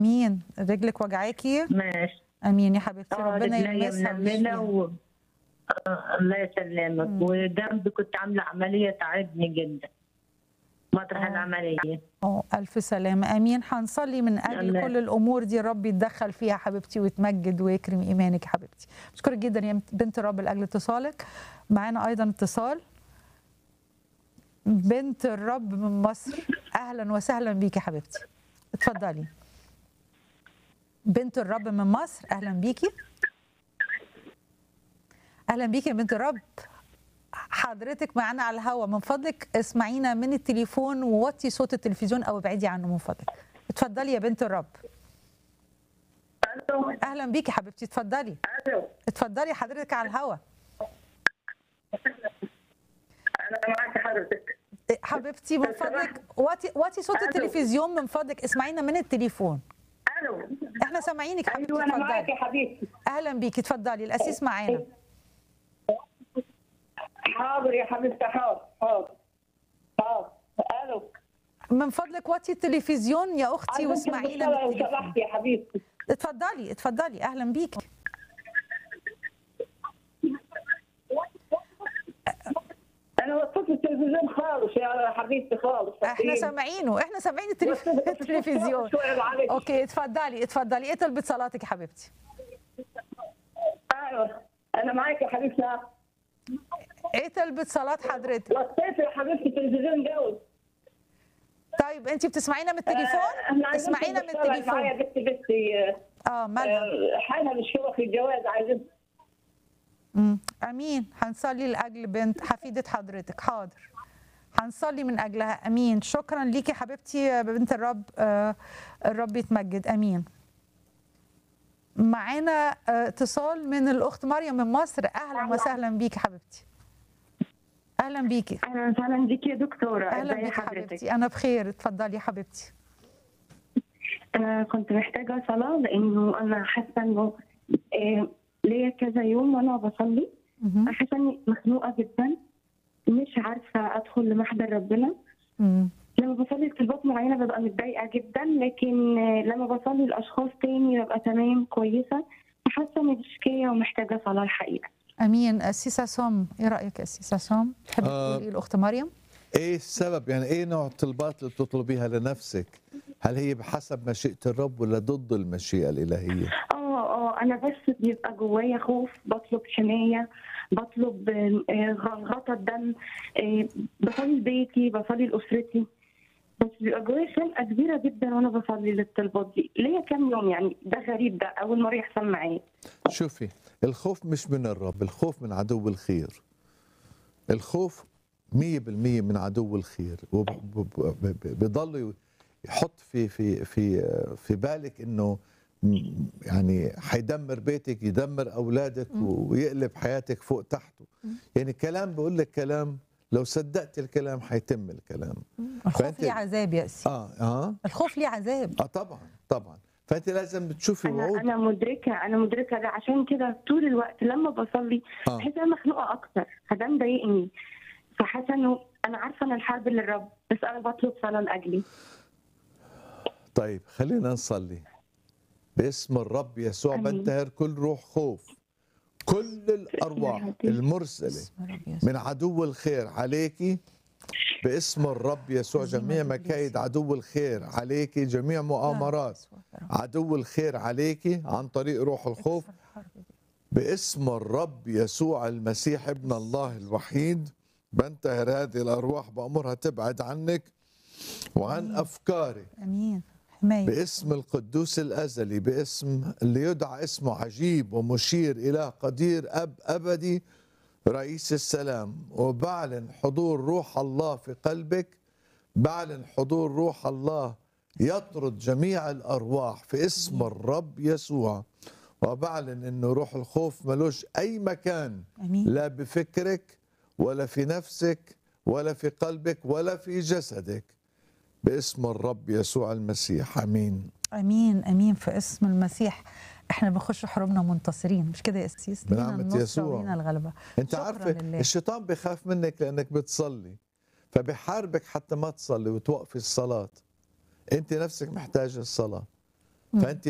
مين رجلك وجعاكي ماشي امين يا حبيبتي اه ربنا رجليا يلمسها منملة ويشفيها. و... آه الله يسلمك مم. وجنبي كنت عاملة عملية تعبني جدا مطرح آه. العملية اه الف سلامه امين هنصلي من اجل الله. كل الامور دي ربي يتدخل فيها حبيبتي ويتمجد ويكرم ايمانك يا حبيبتي بشكرك جدا يا بنت الرب لاجل اتصالك معانا ايضا اتصال بنت الرب من مصر اهلا وسهلا بيكي يا حبيبتي اتفضلي بنت الرب من مصر اهلا بيكي اهلا بيكي يا بنت الرب حضرتك معانا على الهوا من فضلك اسمعينا من التليفون ووطي صوت التلفزيون او ابعدي عنه من فضلك اتفضلي يا بنت الرب الو اهلا بيكي حبيبتي اتفضلي الو اتفضلي حضرتك على الهوا انا معاك حضرتك حبيبتي من فضلك وطي وطي صوت ألو. التلفزيون من فضلك اسمعينا من التليفون الو احنا سامعينك حبيبتي ايوه انا معاك اتفضلي يا حبيبتي اهلا بيكي اتفضلي الاسيس معانا حاضر يا حبيبتي حاضر حاضر حاضر الو من فضلك وطي التلفزيون يا اختي واسمعينا من لو التليفون سمحت يا حبيبتي اتفضلي اتفضلي اهلا بيكي انا وصلت التلفزيون خالص يا حبيبتي خالص احنا سامعينه احنا سامعين التلف- التلفزيون شوية معلش. اوكي اتفضلي اتفضلي ايه طلبة صلاتك يا حبيبتي ايوه انا معاك يا حبيبتي ايه طلبة صلاة حضرتك وصيت يا حبيبتي التلفزيون جوز طيب انت بتسمعينا من التليفون احنا عايزين اسمعينا من نشتغل معايا التليفون بنتي بنتي اه مالها آه، حالها مش هو في الجواز عايزين مم. امين هنصلي لاجل بنت حفيدة حضرتك حاضر هنصلي من اجلها امين شكرا ليكي حبيبتي يا بنت الرب آه الرب يتمجد امين معانا آه، اتصال من الاخت مريم من مصر اهلا وسهلا بيكي حبيبتي اهلا بيكي اهلا وسهلا بيك يا دكتوره اهلا ازي بيكي حضرتك حبيبتي انا بخير اتفضلي يا حبيبتي انا كنت محتاجه صلاه لانه انا حاسه انه آه، ليا كذا يوم وانا بصلي مهم. انا حاسه اني مخنوقه جدا مش عارفه ادخل لمحضر ربنا مم. لما بصلي لطلبات معينه ببقى متضايقه جدا لكن آه، لما بصلي لاشخاص تاني ببقى تمام كويسه فحاسه اني مشكيه ومحتاجه صلاه الحقيقه امين اسيسه سوم ايه رايك يا اسيسه سوم تحبي آه. تقولي ايه الاخت مريم ايه السبب يعني ايه نوع الطلبات اللي بتطلبيها لنفسك هل هي بحسب مشيئة الرب ولا ضد المشيئة الإلهية اه اه انا بس بيبقى جوايا خوف بطلب حمايه بطلب آه، غلغطه دم آه، بصلي لبيتي بصلي لاسرتي بس بيبقى جوايا خنقه كبيره جدا وانا بصلي للطلبات دي ليا كام يوم يعني ده غريب ده اول مره يحصل معايا شوفي الخوف مش من الرب الخوف من عدو الخير الخوف مية بالمية من عدو الخير وبيضل يحط في في في في بالك انه م- يعني حيدمر بيتك يدمر اولادك ويقلب حياتك فوق تحته يعني كلام بقول لك كلام لو صدقت الكلام حيتم الكلام الخوف فأنت- ليه عذاب يا اسيس اه اه الخوف ليه عذاب اه طبعا طبعا فانت لازم تشوفي انا وعود انا مدركه انا مدركه ده عشان كده طول الوقت لما بصلي آه. بحس انا مخنوقه اكتر فده مضايقني فحاسه انه انا عارفه ان الحرب للرب بس انا بطلب صلاه لاجلي طيب خلينا نصلي باسم الرب يسوع آمين. بنتهر كل روح خوف كل الارواح العظيم. المرسله باسم الرب يسوع. من عدو الخير عليكي باسم الرب يسوع جميع مكايد عدو الخير عليكي جميع مؤامرات عدو الخير عليكي عن طريق روح الخوف باسم الرب يسوع المسيح ابن الله الوحيد بنتهر هذه الارواح بامرها تبعد عنك وعن افكارك امين حمايه باسم القدوس الازلي باسم اللي يدعى اسمه عجيب ومشير اله قدير اب ابدي رئيس السلام وبعلن حضور روح الله في قلبك بعلن حضور روح الله يطرد جميع الارواح في اسم الرب يسوع وبعلن انه روح الخوف ملوش اي مكان امين لا بفكرك ولا في نفسك ولا في قلبك ولا في جسدك باسم الرب يسوع المسيح امين امين امين في اسم المسيح احنا بنخش حروبنا منتصرين مش كده يا اسيس لينا بنعمة النصرة يسوع. ولينا الغلبه انت شكراً عارفه لله. الشيطان بيخاف منك لانك بتصلي فبيحاربك حتى ما تصلي وتوقفي الصلاه انت نفسك محتاجه الصلاه فانت